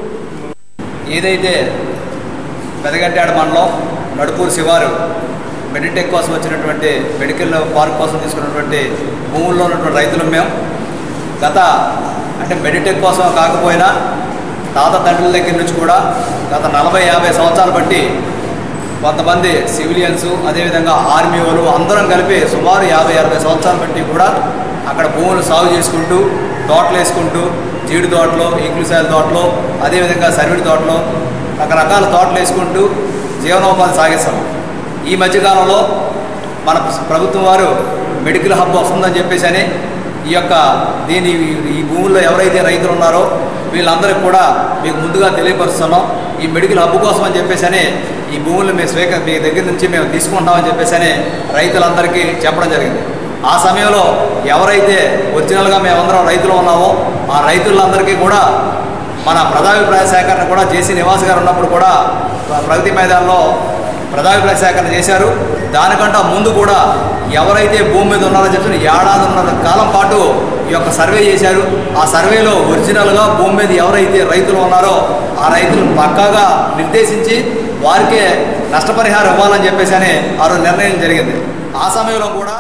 ఏదైతే పెదగంటాడ మండలం నడుపూరు శివారు మెడిటెక్ కోసం వచ్చినటువంటి మెడికల్ పార్క్ కోసం తీసుకున్నటువంటి భూముల్లో ఉన్నటువంటి రైతులు మేము గత అంటే మెడిటెక్ కోసం కాకపోయినా తాత తండ్రుల దగ్గర నుంచి కూడా గత నలభై యాభై సంవత్సరాలు బట్టి కొంతమంది సివిలియన్స్ అదేవిధంగా ఆర్మీ వాళ్ళు అందరం కలిపి సుమారు యాభై అరవై సంవత్సరాలు బట్టి కూడా అక్కడ భూములు సాగు చేసుకుంటూ తోటలు వేసుకుంటూ జీడి తోటలో ఈకులసాయల తోటలో అదేవిధంగా సర్విడి తోటలో రకరకాల తోటలు వేసుకుంటూ జీవనోపాధి సాగిస్తాం ఈ మధ్యకాలంలో మన ప్రభుత్వం వారు మెడికల్ హబ్ వస్తుందని చెప్పేసి అని ఈ యొక్క దీని ఈ భూముల్లో ఎవరైతే రైతులు ఉన్నారో వీళ్ళందరికీ కూడా మీకు ముందుగా తెలియపరుస్తున్నాం ఈ మెడికల్ హబ్ కోసం అని చెప్పేసి అని ఈ భూములు మేము స్వీక మీ దగ్గర నుంచి మేము తీసుకుంటామని చెప్పేసి అని రైతులందరికీ చెప్పడం జరిగింది ఆ సమయంలో ఎవరైతే ఒరిజినల్గా మేమందరం రైతులు ఉన్నామో ఆ రైతులందరికీ కూడా మన ప్రజాభిప్రాయ సేకరణ కూడా జేసీ నివాస్ గారు ఉన్నప్పుడు కూడా ప్రగతి మైదానంలో ప్రజాభిప్రాయ సేకరణ చేశారు దానికంటే ముందు కూడా ఎవరైతే భూమి మీద ఉన్నారో చెప్పిన ఏడాదిన్నర కాలం పాటు ఈ యొక్క సర్వే చేశారు ఆ సర్వేలో ఒరిజినల్గా భూమి మీద ఎవరైతే రైతులు ఉన్నారో ఆ రైతులను పక్కాగా నిర్దేశించి వారికే నష్టపరిహారం ఇవ్వాలని చెప్పేసి అని ఆ రోజు నిర్ణయం జరిగింది ఆ సమయంలో కూడా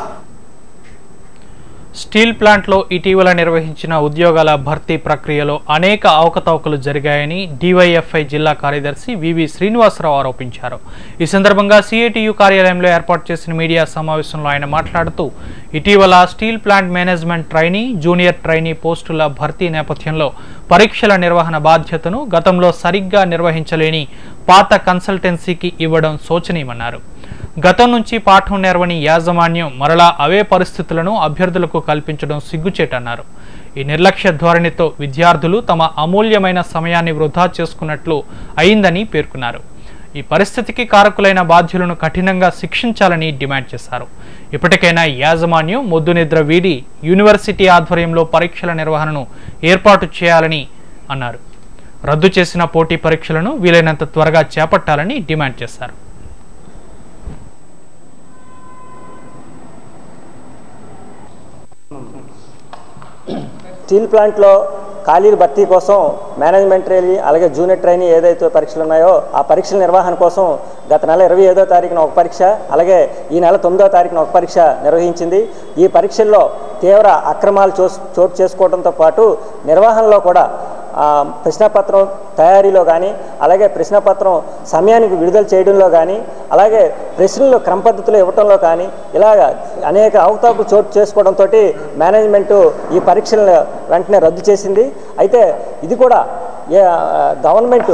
స్టీల్ ప్లాంట్లో ఇటీవల నిర్వహించిన ఉద్యోగాల భర్తీ ప్రక్రియలో అనేక అవకతవకలు జరిగాయని డివైఎఫ్ఐ జిల్లా కార్యదర్శి వివి శ్రీనివాసరావు ఆరోపించారు ఈ సందర్భంగా సిఐటియు కార్యాలయంలో ఏర్పాటు చేసిన మీడియా సమావేశంలో ఆయన మాట్లాడుతూ ఇటీవల steel plant management trainee junior trainee పోస్టుల భర్తీ నేపథ్యంలో పరీక్షల నిర్వహణ బాధ్యతను గతంలో సరిగ్గా నిర్వహించలేని పాత కన్సల్టెన్సీకి ఇవ్వడం శోచనీయమన్నారు గతం నుంచి పాఠం నేర్వని యాజమాన్యం మరలా అవే పరిస్థితులను అభ్యర్థులకు కల్పించడం సిగ్గుచేటన్నారు ఈ నిర్లక్ష్య ధోరణితో విద్యార్థులు తమ అమూల్యమైన సమయాన్ని వృధా చేసుకున్నట్లు అయిందని పేర్కొన్నారు ఈ పరిస్థితికి కారకులైన బాధ్యులను కఠినంగా శిక్షించాలని డిమాండ్ చేశారు ఇప్పటికైనా యాజమాన్యం మొద్దు నిద్ర వీడి యూనివర్సిటీ ఆధ్వర్యంలో పరీక్షల నిర్వహణను ఏర్పాటు చేయాలని అన్నారు రద్దు చేసిన పోటీ పరీక్షలను వీలైనంత త్వరగా చేపట్టాలని డిమాండ్ చేశారు స్టీల్ ప్లాంట్లో ఖాళీల భర్తీ కోసం మేనేజ్మెంట్ ట్రైనీ అలాగే జూనియర్ ట్రైనీ ఏదైతే పరీక్షలు ఉన్నాయో ఆ పరీక్షల నిర్వహణ కోసం గత నెల ఇరవై ఐదో తారీఖున ఒక పరీక్ష అలాగే ఈ నెల తొమ్మిదో తారీఖున ఒక పరీక్ష నిర్వహించింది ఈ పరీక్షల్లో తీవ్ర అక్రమాలు చో చోటు చేసుకోవడంతో పాటు నిర్వహణలో కూడా ఆ, ప్రశ్నపత్రం తయారీలో కానీ అలాగే ప్రశ్నపత్రం సమయానికి విడుదల చేయడంలో కానీ అలాగే ప్రశ్నలు క్రమపద్ధతిలో ఇవ్వడంలో కానీ ఇలాగ అనేక అవతాపులు చోటు చేసుకోవడంతో మేనేజ్మెంటు ఈ పరీక్షలను వెంటనే రద్దు చేసింది అయితే ఇది కూడా ఏ గవర్నమెంట్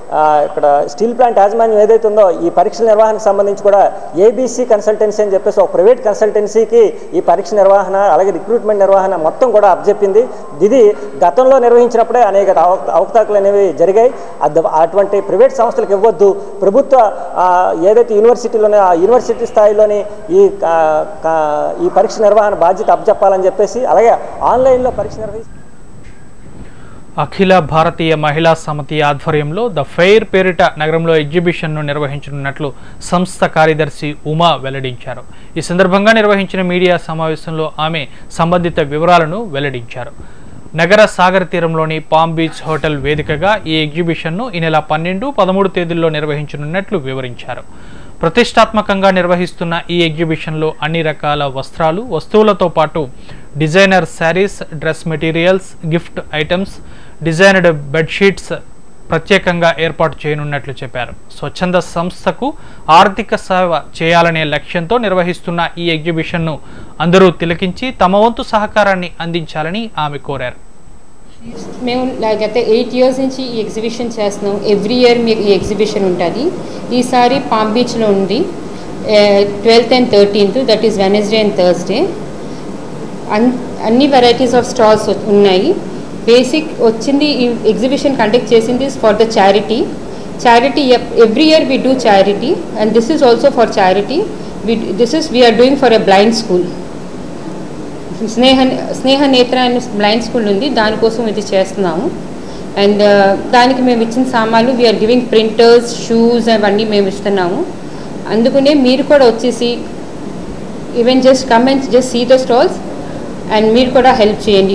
ఆ, ఇక్కడ స్టీల్ ప్లాంట్ యాజమాన్యం ఏదైతే ఉందో ఈ పరీక్షల నిర్వహణకు సంబంధించి కూడా ఏబీసీ కన్సల్టెన్సీ అని చెప్పేసి ఒక ప్రైవేట్ కన్సల్టెన్సీకి ఈ పరీక్ష నిర్వహణ అలాగే రిక్రూట్మెంట్ నిర్వహణ మొత్తం కూడా అప్పచెప్పింది ఇది గతంలో నిర్వహించినప్పుడే అనేక అవ- అవకతవకలు అనేవి జరిగాయి అద- అటువంటి ప్రైవేట్ సంస్థలకు ఇవ్వద్దు ప్రభుత్వ ఆ, ఏదైతే యూనివర్సిటీలు ఉన్నాయో ఆ యూనివర్సిటీ స్థాయిలోని ఈ ఆ, కా- ఈ పరీక్ష నిర్వహణ బాధ్యత అప్పచెప్పాలని చెప్పేసి అలాగే ఆన్లైన్లో పరీక్ష నిర్వహిస్తే అఖిల భారతీయ మహిళా సమితి ఆధ్వర్యంలో ద ఫెయిర్ పేరిట నగరంలో ఎగ్జిబిషన్ను నిర్వహించనున్నట్లు సంస్థ కార్యదర్శి ఉమా వెల్లడించారు ఈ సందర్భంగా నిర్వహించిన మీడియా సమావేశంలో ఆమె సంబంధిత వివరాలను వెల్లడించారు నగర సాగర్ తీరంలోని పామ్ బీచ్ హోటల్ వేదికగా ఈ ఎగ్జిబిషన్ను ఈ నెల పన్నెండు పదమూడు తేదీల్లో నిర్వహించనున్నట్లు వివరించారు ప్రతిష్టాత్మకంగా నిర్వహిస్తున్న ఈ ఎగ్జిబిషన్లో అన్ని రకాల వస్త్రాలు వస్తువులతో పాటు designer saris dress materials gift items designer bedsheets ప్రత్యేకంగా ఏర్పాటు చేయనున్నట్లు చెప్పారు స్వచ్ఛంద సంస్థకు ఆర్థిక సేవ చేయాలనే లక్ష్యంతో నిర్వహిస్తున్న ఈ ఎగ్జిబిషన్ను అందరూ తిలకించి తమ వంతు సహకారాన్ని అందించాలని ఆమె కోరారు మేము గత ఎయిట్ ఇయర్స్ నుంచి ఈ ఎగ్జిబిషన్ చేస్తున్నాం ఎవ్రీ ఇయర్ మీకు ఈ ఎగ్జిబిషన్ ఉంటుంది ఈసారి పామ్ బీచ్లో ఉంది twelfth and thirteenth that is Wednesday and Thursday అన్ అన్ని వెరైటీస్ ఆఫ్ స్టాల్స్ ఉన్నాయి బేసిక్ వచ్చింది ఈ ఎగ్జిబిషన్ కండక్ట్ చేసింది for the charity charity every year we do charity and this is also for charity we this is we're doing for a blind school Sneha Sneha Netra అనే blind school ఉంది దానికోసం ఇది చేస్తున్నాము and దానికి మేము ఇచ్చిన సామాన్లు వీఆర్ గివింగ్ ప్రింటర్స్ షూస్ అవన్నీ మేము ఇస్తున్నాము అందుకనే మీరు కూడా వచ్చేసి even just come and just see the stalls and మీరు కూడా హెల్ప్ చేయండి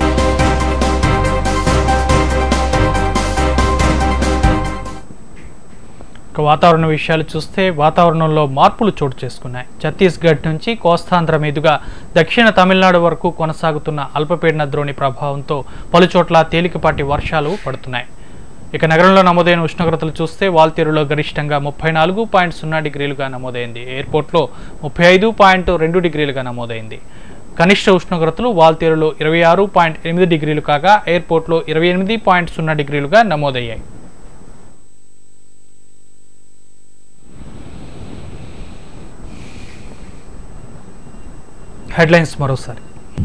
ఇక వాతావరణ విషయాలు చూస్తే వాతావరణంలో మార్పులు చోటు చేసుకున్నాయి ఛత్తీస్గఢ్ నుంచి కోస్తాంధ్ర మీదుగా దక్షిణ తమిళనాడు వరకు కొనసాగుతున్న అల్పపీడన ద్రోణి ప్రభావంతో పలుచోట్ల తేలికపాటి వర్షాలు పడుతున్నాయి ఇక నగరంలో నమోదైన ఉష్ణోగ్రతలు చూస్తే వాల్తీరులో గరిష్టంగా ముప్పై నాలుగు పాయింట్ సున్నా డిగ్రీలుగా నమోదైంది ఎయిర్పోర్ట్లో ముప్పై ఐదు పాయింట్ రెండు డిగ్రీలుగా నమోదైంది కనిష్ట ఉష్ణోగ్రతలు వాల్తీరులో ఇరవై ఆరు పాయింట్ ఎనిమిది డిగ్రీలు కాగా ఎయిర్పోర్ట్లో ఇరవై ఎనిమిది పాయింట్ సున్నా డిగ్రీలుగా నమోదయ్యాయి హెడ్లైన్స్ మరోసారి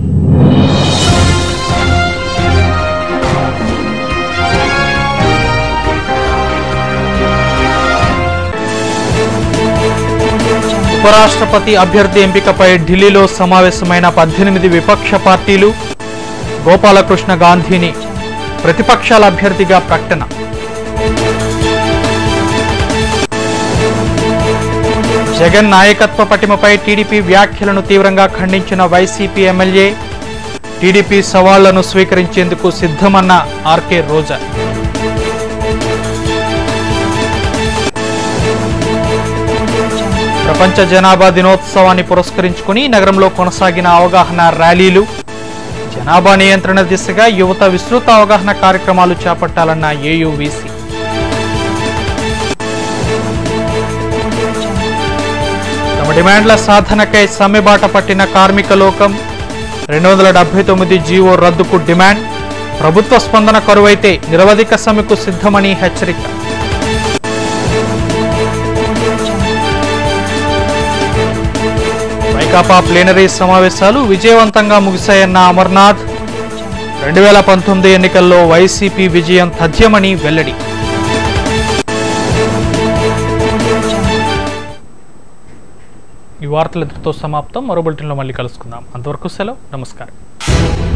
ఉపరాష్ట్రపతి అభ్యర్థి ఎంపికపై ఢిల్లీలో సమావేశమైన పద్దెనిమిది విపక్ష పార్టీలు గోపాలకృష్ణ గాంధీని ప్రతిపక్షాల అభ్యర్థిగా ప్రకటన జగన్ నాయకత్వ పటిమపై టీడీపీ వ్యాఖ్యలను తీవ్రంగా ఖండించిన వైసీపీ ఎమ్మెల్యే టీడీపీ సవాళ్లను స్వీకరించేందుకు సిద్ధమన్న ఆర్కే రోజా ప్రపంచ జనాభా దినోత్సవాన్ని పురస్కరించుకుని నగరంలో కొనసాగిన అవగాహన ర్యాలీలు జనాభా నియంత్రణ దిశగా యువత విస్తృత అవగాహన కార్యక్రమాలు చేపట్టాలన్న ఏయువిసి తమ డిమాండ్ల సాధనకై సమ్మెబాట పట్టిన కార్మిక లోకం రెండు వందల డెబ్బై తొమ్మిది జీవో రద్దుకు డిమాండ్ ప్రభుత్వ స్పందన కరువైతే నిరవధిక సమ్మెకు సిద్ధమని హెచ్చరిక వైకాపా ప్లేనరీ సమావేశాలు విజయవంతంగా ముగిశాయన్న అమర్నాథ్ రెండు వేల పంతొమ్మిది ఎన్నికల్లో వైసీపీ విజయం తథ్యమని వెల్లడి ఈ వార్తలు ఇంతటితో సమాప్తం మరో బులెటిన్లో మళ్ళీ కలుసుకుందాం అంతవరకు సెలవు నమస్కారం